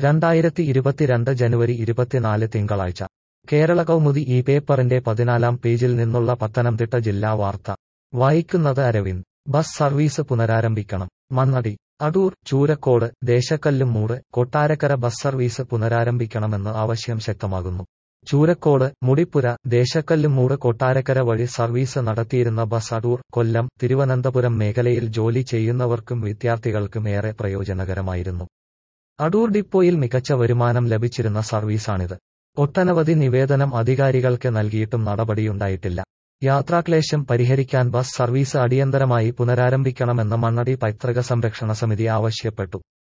രണ്ടായിരത്തി ഇരുപത്തിരണ്ട് ജനുവരി ഇരുപത്തിനാല് തിങ്കളാഴ്ച കേരള കൗമുദി ഈ പേപ്പറിന്റെ പതിനാലാം പേജിൽ നിന്നുള്ള പത്തനംതിട്ട ജില്ലാ വാർത്ത വായിക്കുന്നത് അരവിന്ദ് ബസ് സർവീസ് പുനരാരംഭിക്കണം മണ്ണടി അടൂർ ചൂരക്കോട് ദേശക്കല്ലുമൂട് കൊട്ടാരക്കര ബസ് സർവീസ് പുനരാരംഭിക്കണമെന്ന് ആവശ്യം ശക്തമാകുന്നു ചൂരക്കോട് മുടിപ്പുര ദേശക്കല്ലുമൂട് കൊട്ടാരക്കര വഴി സർവീസ് നടത്തിയിരുന്ന ബസ് അടൂർ കൊല്ലം തിരുവനന്തപുരം മേഖലയിൽ ജോലി ചെയ്യുന്നവർക്കും വിദ്യാർത്ഥികൾക്കും ഏറെ പ്രയോജനകരമായിരുന്നു അടൂർ ഡിപ്പോയിൽ മികച്ച വരുമാനം ലഭിച്ചിരുന്ന സർവീസാണിത് ഒട്ടനവധി നിവേദനം അധികാരികൾക്ക് നൽകിയിട്ടും നടപടിയുണ്ടായിട്ടില്ല യാത്രാക്ലേശം പരിഹരിക്കാൻ ബസ് സർവീസ് അടിയന്തരമായി പുനരാരംഭിക്കണമെന്ന് മണ്ണടി പൈതൃക സംരക്ഷണ സമിതി ആവശ്യപ്പെട്ടു